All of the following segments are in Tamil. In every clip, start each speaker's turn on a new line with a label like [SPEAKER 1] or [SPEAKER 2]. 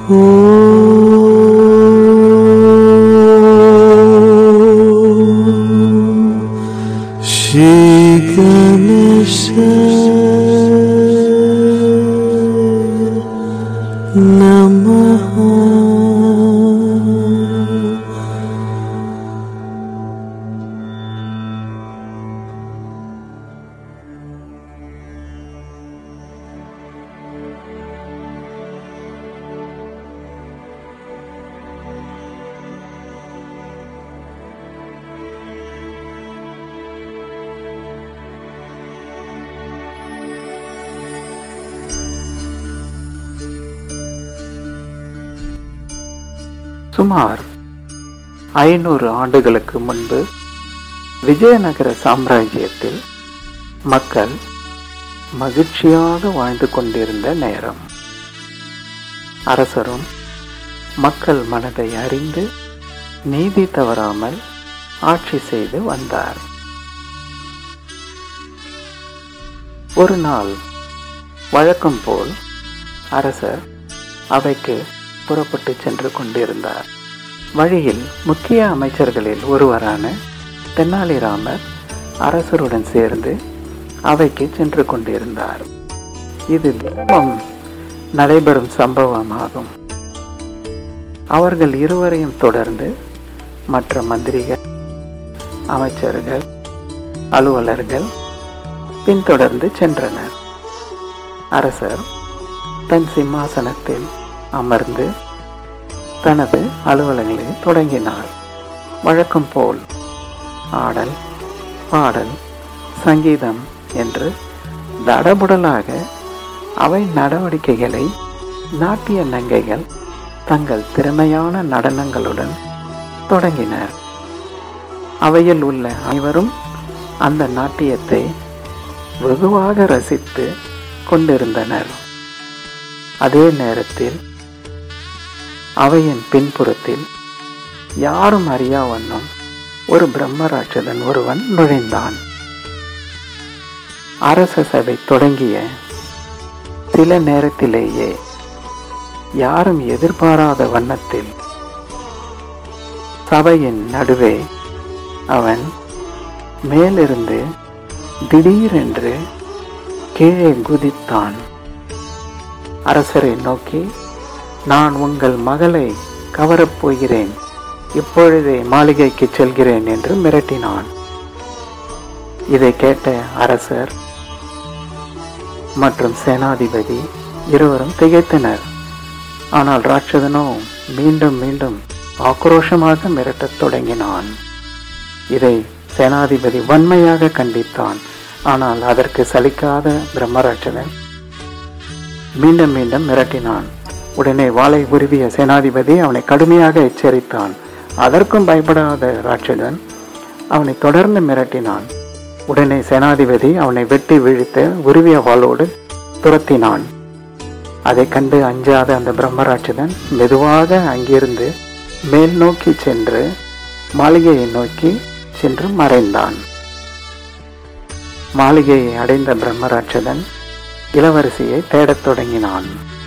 [SPEAKER 1] Shri Ganesha Namaha
[SPEAKER 2] சுமார் ஐநூறு ஆண்டுகளுக்கு முன்பு விஜயநகர சாம்ராஜ்யத்தில் மக்கள் மகிழ்ச்சியாக வாழ்ந்து கொண்டிருந்த நேரம் அரசரும் மக்கள் மனதை அறிந்து நீதி தவறாமல் ஆட்சி செய்து வந்தார் ஒரு நாள் வழக்கம் போல் அரசர் அவைக்கு புறப்பட்டு சென்று கொண்டிருந்தார் வழியில் முக்கிய அமைச்சர்களில் ஒருவரான தென்னாலிராமர் அரசருடன் சேர்ந்து அவைக்கு சென்று கொண்டிருந்தார் இது தினமும் நடைபெறும் சம்பவமாகும் அவர்கள் இருவரையும் தொடர்ந்து மற்ற மந்திரிகள் அமைச்சர்கள் அலுவலர்கள் பின்தொடர்ந்து சென்றனர் அரசர் தன் சிம்மாசனத்தில் அமர்ந்து தனது அலுவலங்களை தொடங்கினார் வழக்கம் போல் ஆடல் பாடல் சங்கீதம் என்று தடபுடலாக அவை நடவடிக்கைகளை நாட்டிய நங்கைகள் தங்கள் திறமையான நடனங்களுடன் தொடங்கினர் அவையில் உள்ள அனைவரும் அந்த நாட்டியத்தை வெகுவாக ரசித்து கொண்டிருந்தனர் அதே நேரத்தில் அவையின் பின்புறத்தில் யாரும் அறியா வண்ணம் ஒரு பிரம்மராட்சதன் ஒருவன் நுழைந்தான் அரச சபை தொடங்கிய சில நேரத்திலேயே யாரும் எதிர்பாராத வண்ணத்தில் சபையின் நடுவே அவன் மேலிருந்து திடீரென்று கீழே குதித்தான் அரசரை நோக்கி நான் உங்கள் மகளை கவரப் போகிறேன் இப்பொழுதே மாளிகைக்கு செல்கிறேன் என்று மிரட்டினான் இதை கேட்ட அரசர் மற்றும் சேனாதிபதி இருவரும் திகைத்தனர் ஆனால் ராட்சதனோ மீண்டும் மீண்டும் ஆக்ரோஷமாக மிரட்டத் தொடங்கினான் இதை சேனாதிபதி வன்மையாக கண்டித்தான் ஆனால் அதற்கு சலிக்காத பிரம்மராட்சதன் மீண்டும் மீண்டும் மிரட்டினான் உடனே வாளை உருவிய சேனாதிபதி அவனை கடுமையாக எச்சரித்தான் அதற்கும் பயப்படாத ராட்சதன் அவனை தொடர்ந்து மிரட்டினான் உடனே சேனாதிபதி அவனை வெட்டி வீழ்த்த உருவிய வாளோடு துரத்தினான் அதை கண்டு அஞ்சாத அந்த பிரம்மராட்சதன் மெதுவாக அங்கிருந்து மேல் நோக்கி சென்று மாளிகையை நோக்கி சென்று மறைந்தான் மாளிகையை அடைந்த பிரம்மராட்சதன் இளவரசியை தேடத் தொடங்கினான்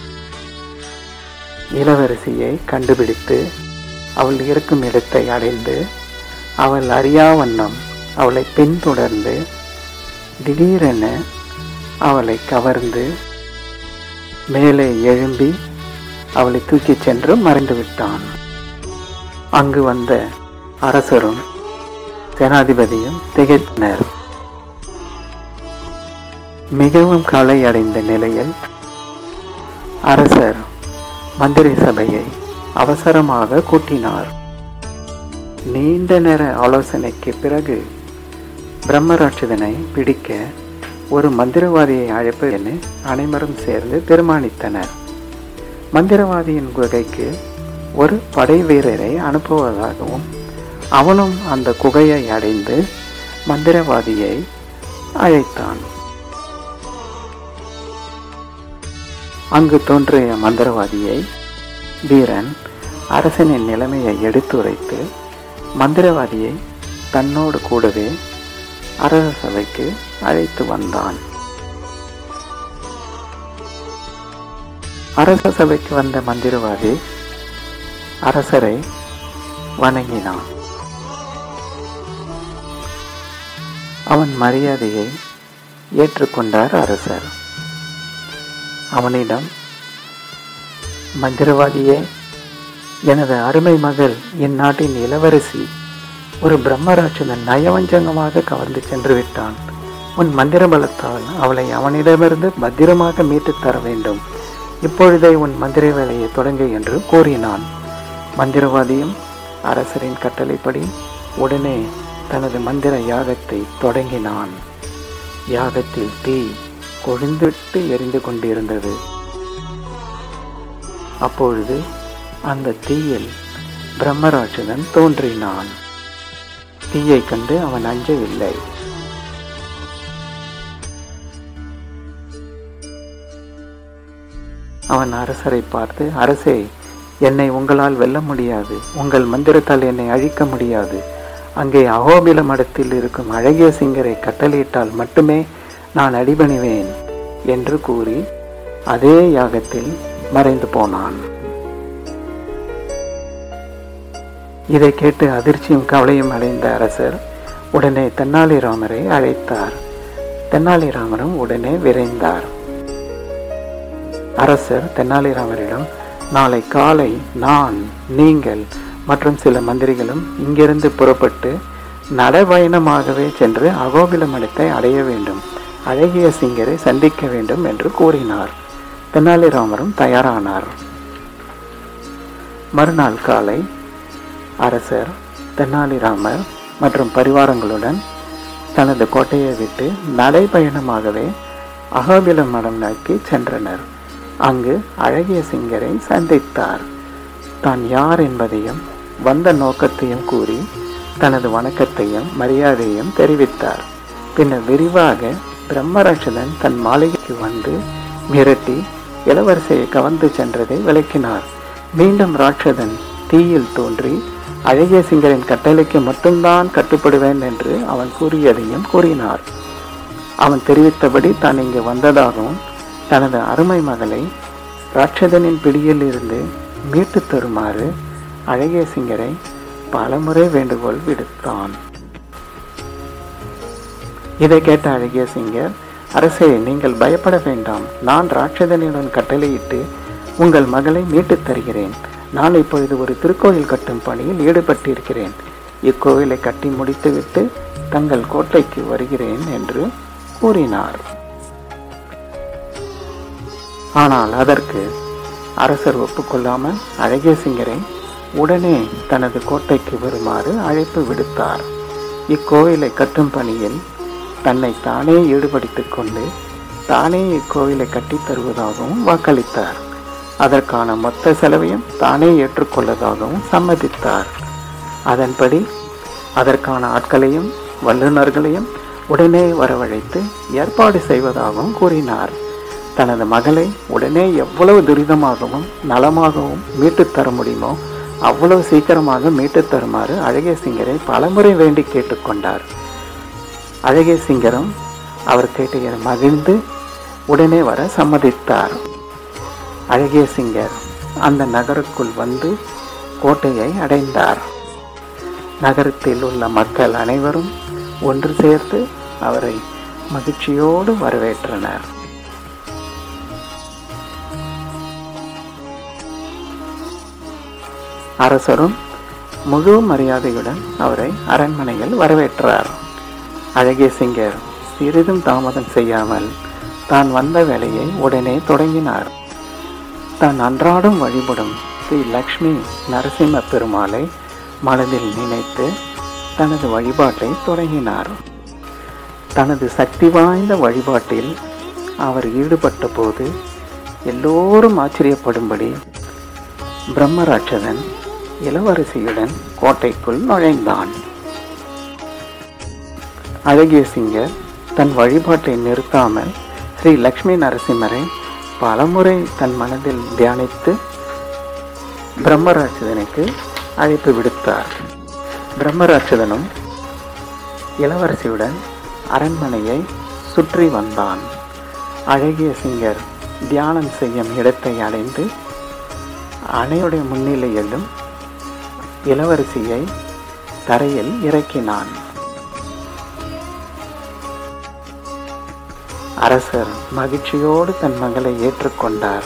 [SPEAKER 2] இளவரசியை கண்டுபிடித்து அவள் இருக்கும் இடத்தை அடைந்து அவள் அறியா வண்ணம் அவளை பின்தொடர்ந்து திடீரென அவளை கவர்ந்து மேலே எழும்பி அவளை தூக்கிச் சென்று மறைந்து விட்டான் அங்கு வந்த அரசரும் சேனாதிபதியும் திகைத்தனர் மிகவும் கலை அடைந்த நிலையில் அரசர் மந்திரி சபையை அவசரமாக கூட்டினார் நீண்ட நேர ஆலோசனைக்கு பிறகு பிரம்மராட்சதனை பிடிக்க ஒரு மந்திரவாதியை அழைப்பது என அனைவரும் சேர்ந்து தீர்மானித்தனர் மந்திரவாதியின் குகைக்கு ஒரு படை வீரரை அனுப்புவதாகவும் அவனும் அந்த குகையை அடைந்து மந்திரவாதியை அழைத்தான் அங்கு தோன்றிய மந்திரவாதியை வீரன் அரசனின் நிலைமையை எடுத்துரைத்து மந்திரவாதியை தன்னோடு கூடவே அரச சபைக்கு அழைத்து வந்தான் அரச சபைக்கு வந்த மந்திரவாதி அரசரை வணங்கினான் அவன் மரியாதையை ஏற்றுக்கொண்டார் அரசர் அவனிடம் மந்திரவாதியே எனது அருமை மகள் என் நாட்டின் இளவரசி ஒரு பிரம்மராட்சதன் நயவஞ்சகமாக கவர்ந்து சென்று விட்டான் உன் மந்திர பலத்தால் அவளை அவனிடமிருந்து பத்திரமாக மீட்டுத் தர வேண்டும் இப்பொழுதே உன் மந்திர வேலையை தொடங்கு என்று கூறினான் மந்திரவாதியும் அரசரின் கட்டளைப்படி உடனே தனது மந்திர யாகத்தை தொடங்கினான் யாகத்தில் தீ கொழுந்துவிட்டு எரிந்து கொண்டிருந்தது அப்பொழுது அந்த தீயில் பிரம்மராட்சதன் தோன்றினான் தீயை கண்டு அவன் அஞ்சவில்லை அவன் அரசரை பார்த்து அரசே என்னை உங்களால் வெல்ல முடியாது உங்கள் மந்திரத்தால் என்னை அழிக்க முடியாது அங்கே அகோபில மடத்தில் இருக்கும் அழகிய சிங்கரை கட்டளையிட்டால் மட்டுமே நான் அடிபணிவேன் என்று கூறி அதே யாகத்தில் மறைந்து போனான் இதை கேட்டு அதிர்ச்சியும் கவலையும் அடைந்த அரசர் உடனே தென்னாலிராமரை அழைத்தார் தென்னாலிராமரும் உடனே விரைந்தார் அரசர் தென்னாலிராமரிடம் நாளை காலை நான் நீங்கள் மற்றும் சில மந்திரிகளும் இங்கிருந்து புறப்பட்டு நடைபயணமாகவே சென்று அகோபில மடத்தை அடைய வேண்டும் அழகிய சிங்கரை சந்திக்க வேண்டும் என்று கூறினார் தென்னாலிராமரும் தயாரானார் மறுநாள் காலை அரசர் தென்னாலிராமர் மற்றும் பரிவாரங்களுடன் தனது கோட்டையை விட்டு நடைபயணமாகவே அகோபில மடம் நோக்கி சென்றனர் அங்கு அழகிய சிங்கரை சந்தித்தார் தான் யார் என்பதையும் வந்த நோக்கத்தையும் கூறி தனது வணக்கத்தையும் மரியாதையும் தெரிவித்தார் பின்னர் விரிவாக பிரம்மராட்சதன் தன் மாளிகைக்கு வந்து மிரட்டி இளவரசியை கவர்ந்து சென்றதை விளக்கினார் மீண்டும் ராட்சதன் தீயில் தோன்றி அழகிய சிங்கரின் கட்டளைக்கு மட்டும்தான் கட்டுப்படுவேன் என்று அவன் கூறியதையும் கூறினார் அவன் தெரிவித்தபடி தான் இங்கு வந்ததாகவும் தனது அருமை மகளை ராட்சதனின் பிடியில் இருந்து மீட்டு தருமாறு அழகிய சிங்கரை பலமுறை வேண்டுகோள் விடுத்தான் இதை கேட்ட அழகிய சிங்கர் அரசே நீங்கள் பயப்பட வேண்டாம் நான் ராட்சதனிடம் கட்டளையிட்டு உங்கள் மகளை மீட்டுத் தருகிறேன் நான் இப்பொழுது ஒரு திருக்கோயில் கட்டும் பணியில் ஈடுபட்டிருக்கிறேன் இக்கோவிலை கட்டி முடித்துவிட்டு தங்கள் கோட்டைக்கு வருகிறேன் என்று கூறினார் ஆனால் அதற்கு அரசர் ஒப்புக்கொள்ளாமல் அழகிய சிங்கரை உடனே தனது கோட்டைக்கு வருமாறு அழைப்பு விடுத்தார் இக்கோவிலை கட்டும் பணியில் தன்னை தானே ஈடுபடுத்திக் கொண்டு தானே இக்கோவிலை கட்டித் தருவதாகவும் வாக்களித்தார் அதற்கான மொத்த செலவையும் தானே ஏற்றுக்கொள்ளதாகவும் சம்மதித்தார் அதன்படி அதற்கான ஆட்களையும் வல்லுநர்களையும் உடனே வரவழைத்து ஏற்பாடு செய்வதாகவும் கூறினார் தனது மகளை உடனே எவ்வளவு துரிதமாகவும் நலமாகவும் மீட்டுத் தர முடியுமோ அவ்வளவு சீக்கிரமாக மீட்டுத் தருமாறு அழகிய சிங்கரை பலமுறை வேண்டி கேட்டுக்கொண்டார் அழகிய சிங்கரும் அவர் கேட்டதை மகிழ்ந்து உடனே வர சம்மதித்தார் அழகிய சிங்கர் அந்த நகருக்குள் வந்து கோட்டையை அடைந்தார் நகரத்தில் உள்ள மக்கள் அனைவரும் ஒன்று சேர்த்து அவரை மகிழ்ச்சியோடு வரவேற்றனர் அரசரும் முழு மரியாதையுடன் அவரை அரண்மனையில் வரவேற்றார் அழகிய சிங்கர் சிறிதும் தாமதம் செய்யாமல் தான் வந்த வேலையை உடனே தொடங்கினார் தான் அன்றாடம் வழிபடும் ஸ்ரீ லக்ஷ்மி நரசிம்ம பெருமாளை மனதில் நினைத்து தனது வழிபாட்டை தொடங்கினார் தனது சக்தி வாய்ந்த வழிபாட்டில் அவர் ஈடுபட்ட போது எல்லோரும் ஆச்சரியப்படும்படி பிரம்மராட்சதன் இளவரசியுடன் கோட்டைக்குள் நுழைந்தான் அழகிய சிங்கர் தன் வழிபாட்டை நிறுத்தாமல் ஸ்ரீ லக்ஷ்மி நரசிம்மரை பலமுறை தன் மனதில் தியானித்து பிரம்மராட்சதனுக்கு அழைப்பு விடுத்தார் பிரம்மராட்சதனும் இளவரசியுடன் அரண்மனையை சுற்றி வந்தான் அழகிய சிங்கர் தியானம் செய்யும் இடத்தை அடைந்து அணையுடைய முன்னிலையிலும் இளவரசியை தரையில் இறக்கினான் அரசர் மகிழ்ச்சியோடு தன் மகளை ஏற்றுக்கொண்டார்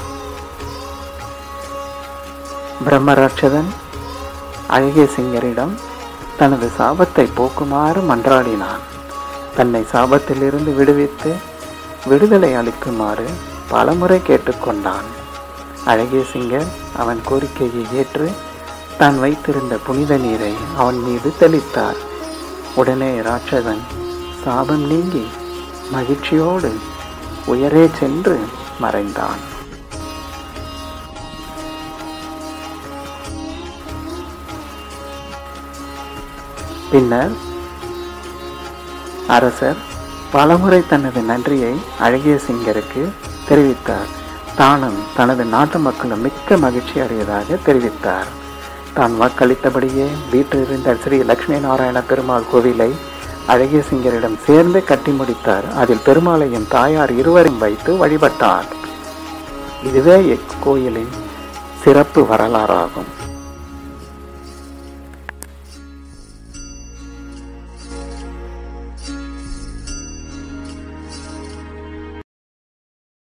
[SPEAKER 2] பிரம்மராட்சதன் அழகிய சிங்கரிடம் தனது சாபத்தை போக்குமாறு மன்றாடினான் தன்னை சாபத்திலிருந்து விடுவித்து விடுதலை அளிக்குமாறு பலமுறை கேட்டுக்கொண்டான் அழகிய சிங்கர் அவன் கோரிக்கையை ஏற்று தான் வைத்திருந்த புனித நீரை அவன் மீது தெளித்தார் உடனே ராட்சதன் சாபம் நீங்கி மகிழ்ச்சியோடு உயரே சென்று மறைந்தான் பின்னர் அரசர் பலமுறை தனது நன்றியை அழகிய சிங்கருக்கு தெரிவித்தார் தானும் தனது நாட்டு மக்களும் மிக்க மகிழ்ச்சி அடையதாக தெரிவித்தார் தான் வாக்களித்தபடியே வீட்டில் இருந்த ஸ்ரீ லட்சுமி நாராயண பெருமாள் கோவிலை அழகிய சிங்கரிடம் சேர்ந்து கட்டி முடித்தார் அதில் பெருமாளையும் தாயார் இருவரும் வைத்து வழிபட்டார் இதுவே இக்கோயிலின் சிறப்பு வரலாறாகும்